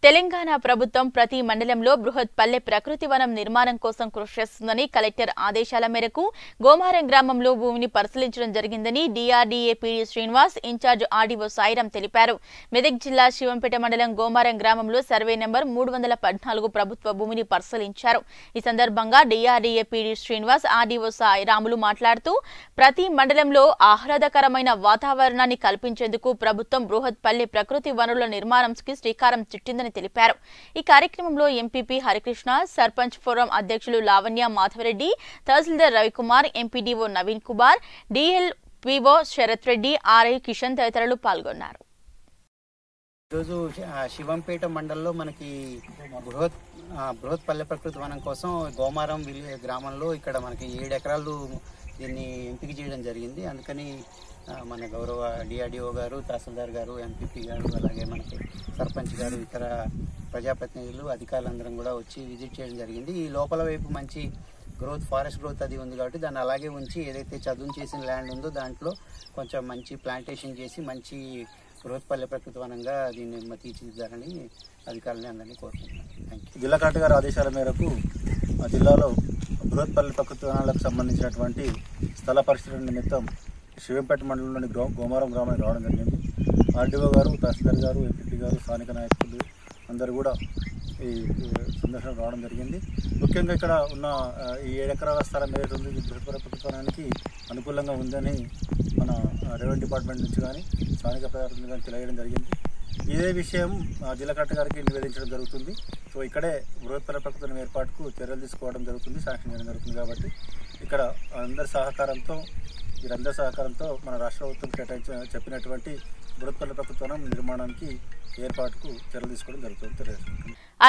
తెలంగాణ ప్రభుత్వం ప్రతి మండలంలో బృహత్ పల్లె ప్రకృతి వనం నిర్మాణం కోసం కృషి చేస్తుందని కలెక్టర్ ఆదేశాల మేరకు గోమారం గ్రామంలో భూమిని పరిశీలించడం జరిగిందని DRDA PD Srinivas incharge RDO Sairam తెలిపారు మెదక్ జిల్లా శివంపేట మండలం గోమారం గ్రామంలో సర్వే నెంబర్ మూడు వందల పద్నాలుగు ప్రభుత్వ భూమిని పరిశీలించారు ఈ సందర్భంగా DRDA PD Srinivas RDO Sairamulu మాట్లాడుతూ ప్రతి మండలంలో ఆహ్లాదకరమైన వాతావరణాన్ని కల్పించేందుకు ప్రభుత్వం బృహత్ పల్లె ప్రకృతి వనరుల నిర్మాణంకి శ్రీకారం చుట్టిందని తెలిపారు ఈ కార్యక్రమంలో ఎంపీపీ హరికృష్ణ సర్పంచ్ ఫోరం అధ్యక్షులు Lavanya Madhavareddy tahsildar Ravikumar MPDO Naveen Kumar DL PO Sharath Reddy RI Kishan తదితరులు పాల్గొన్నారు ఈరోజు ఆ, శివంపేట మండలంలో మనకి బృహత్ ఆ, బృహత్ పల్లె ప్రకృతి వనం కోసం గోమారం విలే గ్రామంలో ఇక్కడ మనకి ఏడు ఎకరాలు దీన్ని ఎంపిక చేయడం జరిగింది అందుకని ఆ, మన గౌరవ డిఆర్డిఓ గారు తహసీల్దార్ గారు ఎంపీపీ గారు అలాగే మనకి సర్పంచ్ గారు ఇతర ప్రజాప్రతినిధులు అధికారులందరం కూడా వచ్చి విజిట్ చేయడం జరిగింది ఈ లోపల వైపు మంచి గ్రోత్ ఫారెస్ట్ గ్రోత్ అది ఉంది కాబట్టి దాన్ని అలాగే ఉంచి ఏదైతే చదును చేసిన ల్యాండ్ ఉందో దాంట్లో కొంచెం మంచి ప్లాంటేషన్ చేసి మంచి బృహత్పల్లె ప్రకృతి వనంగా దీన్ని మ- తీర్చిదిద్దాలని అధికారులని అందరినీ కోరుకుంటున్నాను థ్యాంక్ యూ జిల్లా కలెక్టర్ గారి ఆదేశాల మేరకు ఆ జిల్లాలో బృహత్పల్లి ప్రకృతి వనాలకు సంబంధించినటువంటి స్థల పరిశీలన నిమిత్తం శివంపేట మండలంలోని గ్రో గోమారం గ్రామానికి రావడం జరిగింది ఆర్డీఓ గారు తహసీల్దార్ గారు ఎంపీ గారు స్థానిక నాయకులు అందరూ కూడా ఈ ఈ సందర్శన రావడం జరిగింది ముఖ్యంగా ఇక్కడ ఉన్న ఆ, ఈ ఏడు ఎకరాల స్థలం ఏదైతే ఉంది ఇది బృహత్పల్లి ప్రకృతి వనానికి అనుకూలంగా ఉందని మన ఆ, రెవెన్యూ డిపార్ట్మెంట్ నుంచి కానీ స్థానిక ప్రజాప్రతినిధులు కానీ తెలియడం జరిగింది ఇదే విషయం ఆ, జిల్లా కలెక్టర్ గారికి నివేదించడం జరుగుతుంది సో ఇక్కడే బృహత్పర ప్రకృతిని ఏర్పాటుకు చర్యలు తీసుకోవడం జరుగుతుంది శాంక్షన్ చేయడం జరుగుతుంది కాబట్టి ఇక్కడ అందరి సహకారంతో వీరందరి సహకారంతో మన రాష్ట్ర ప్రభుత్వం కేటాయించిన చెప్పినటువంటి బృహత్పల్లి ప్రకృతి వనం నిర్మాణానికి ఏర్పాటుకు చర్యలు తీసుకోవడం జరుగుతుంది తెలియజేస్తున్నాను